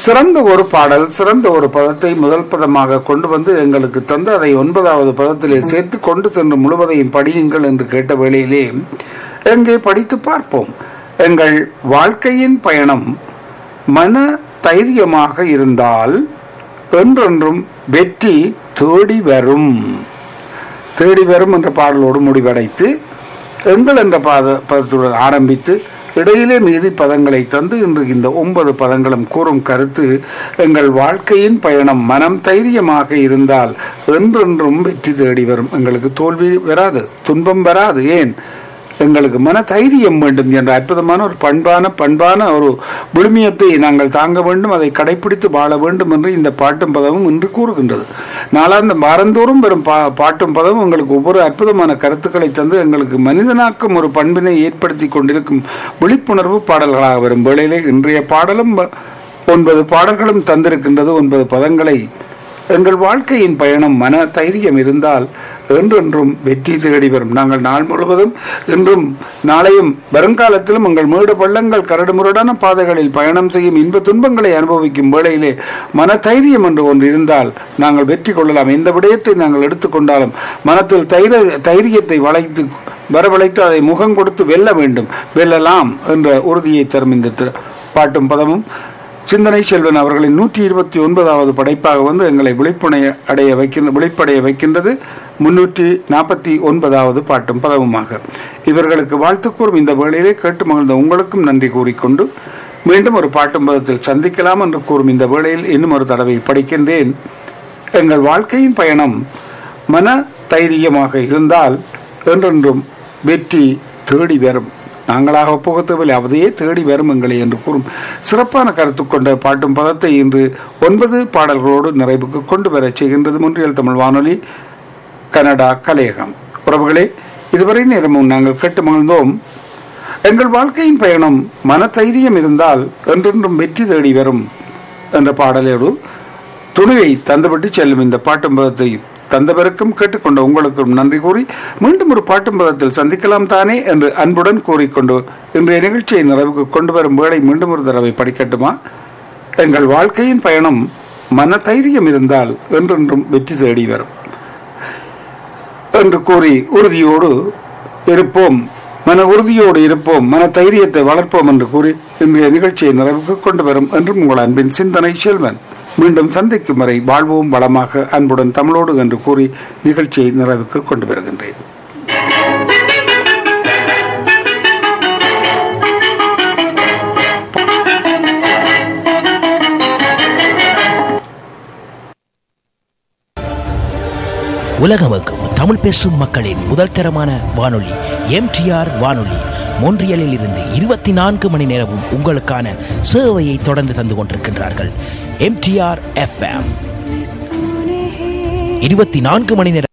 சிறந்த ஒரு பாடல் சிறந்த ஒரு பதத்தை முதல் பதமாக கொண்டு வந்து எங்களுக்கு தந்து அதை ஒன்பதாவது பதத்திலே சேர்த்து கொண்டு சென்று முழுவதையும் படியுங்கள் என்று கேட்ட வேளையிலே எங்கே படித்து பார்ப்போம் எங்கள் வாழ்க்கையின் பயணம் மன தைரியமாக இருந்தால் என்றென்றும் வெற்றி தேடி வரும் தேடி வரும் என்ற பாடலோடு முடிவடைத்து எங்கள் என்ற பாத பதத்துடன் ஆரம்பித்து இடையிலே மீதி பதங்களை தந்து இன்று இந்த ஒன்பது பதங்களும் கூறும் கருத்து எங்கள் வாழ்க்கையின் பயணம் மனம் தைரியமாக இருந்தால் என்றென்றும் வெற்றி தேடி வரும் எங்களுக்கு தோல்வி வராது துன்பம் வராது ஏன் எங்களுக்கு மன தைரியம் வேண்டும் என்ற அற்புதமான ஒரு பண்பான பண்பான ஒரு விழுமியத்தை நாங்கள் தாங்க வேண்டும் அதை கடைபிடித்து வாழ வேண்டும் என்று இந்த பாட்டும் பதமும் இன்று கூறுகின்றது நாளாந்த வாரந்தோறும் வரும் பா பாட்டும் பதமும் எங்களுக்கு ஒவ்வொரு அற்புதமான கருத்துக்களை தந்து எங்களுக்கு மனிதனாக்கும் ஒரு பண்பினை ஏற்படுத்தி கொண்டிருக்கும் விழிப்புணர்வு பாடல்களாக வரும் வேளையிலே இன்றைய பாடலும் ஒன்பது பாடல்களும் தந்திருக்கின்றது ஒன்பது பதங்களை எங்கள் வாழ்க்கையின் பயணம் மன தைரியம் இருந்தால் என்றென்றும் வெற்றி தேடி வரும் நாங்கள் நாள் முழுவதும் இன்றும் நாளையும் வருங்காலத்திலும் எங்கள் மேடு பள்ளங்கள் கரடுமுரடான பாதைகளில் பயணம் செய்யும் இன்ப துன்பங்களை அனுபவிக்கும் வேளையிலே மன தைரியம் என்று ஒன்று இருந்தால் நாங்கள் வெற்றி கொள்ளலாம் எந்த விடயத்தை நாங்கள் எடுத்துக்கொண்டாலும் மனத்தில் தைர தைரியத்தை வளைத்து வரவழைத்து அதை முகம் கொடுத்து வெல்ல வேண்டும் வெல்லலாம் என்ற உறுதியை தரும் இந்த திரு- பாட்டும் பதமும் சிந்தனை செல்வன் அவர்களின் நூற்றி இருபத்தி ஒன்பதாவது படைப்பாக வந்து எங்களை விழிப்புணை அடைய வைக்கின்ற விழிப்படைய வைக்கின்றது முன்னூற்றி நாற்பத்தி ஒன்பதாவது பாட்டும் பதவுமாக இவர்களுக்கு வாழ்த்து கூறும் இந்த வேளையிலே கேட்டு மகிழ்ந்த உங்களுக்கும் நன்றி கூறிக்கொண்டு மீண்டும் ஒரு பாட்டும் பதத்தில் சந்திக்கலாம் என்று கூறும் இந்த வேளையில் இன்னும் ஒரு தடவை படிக்கின்றேன் எங்கள் வாழ்க்கையின் பயணம் மன தைரியமாக இருந்தால் என்றென்றும் வெற்றி தேடி வரும் நாங்களாக புகத்தவில்லை அதையே தேடி வரும் எங்களை என்று கூறும் சிறப்பான கருத்து கொண்ட பாட்டும் பதத்தை இன்று ஒன்பது பாடல்களோடு நிறைவுக்கு கொண்டு வரச் செய்கின்றது முன்றியல் தமிழ் வானொலி கனடா கலையகம் உறவுகளே இதுவரை நேரமும் நாங்கள் கேட்டு மகிழ்ந்தோம் எங்கள் வாழ்க்கையின் பயணம் மன தைரியம் இருந்தால் என்றென்றும் வெற்றி தேடி வரும் என்ற பாடலோடு துணிவை தந்துவிட்டு செல்லும் இந்த பாட்டும் பதத்தை தந்தவருக்கும் கேட்டுக்கொண்ட உங்களுக்கும் நன்றி கூறி மீண்டும் ஒரு பாட்டும் பதத்தில் சந்திக்கலாம் தானே என்று அன்புடன் கூறிக்கொண்டு இன்றைய நிகழ்ச்சியை நிறைவுக்கு கொண்டு வரும் வேளை மீண்டும் ஒரு தடவை படிக்கட்டுமா எங்கள் வாழ்க்கையின் பயணம் மன தைரியம் இருந்தால் என்றென்றும் வெற்றி தேடி வரும் என்று கூறி உறுதியோடு இருப்போம் மன உறுதியோடு இருப்போம் மன தைரியத்தை வளர்ப்போம் என்று கூறி இன்றைய நிகழ்ச்சியை நிறைவுக்கு கொண்டு வரும் என்றும் உங்கள் அன்பின் சிந்தனை செல்வன் மீண்டும் சந்திக்கும் வரை வாழ்வோம் வளமாக அன்புடன் தமிழோடு என்று கூறி நிகழ்ச்சியை நிறைவுக்கு கொண்டு வருகின்றேன் உலகமக்கும் தமிழ் பேசும் மக்களின் முதல் தரமான வானொலி எம்டிஆர் வானொலி மொன்றியலில் இருந்து இருபத்தி நான்கு மணி நேரமும் உங்களுக்கான சேவையை தொடர்ந்து தந்து கொண்டிருக்கின்றார்கள் எம்டிஆர் எஃப்எம் இருபத்தி நான்கு மணி நேரம்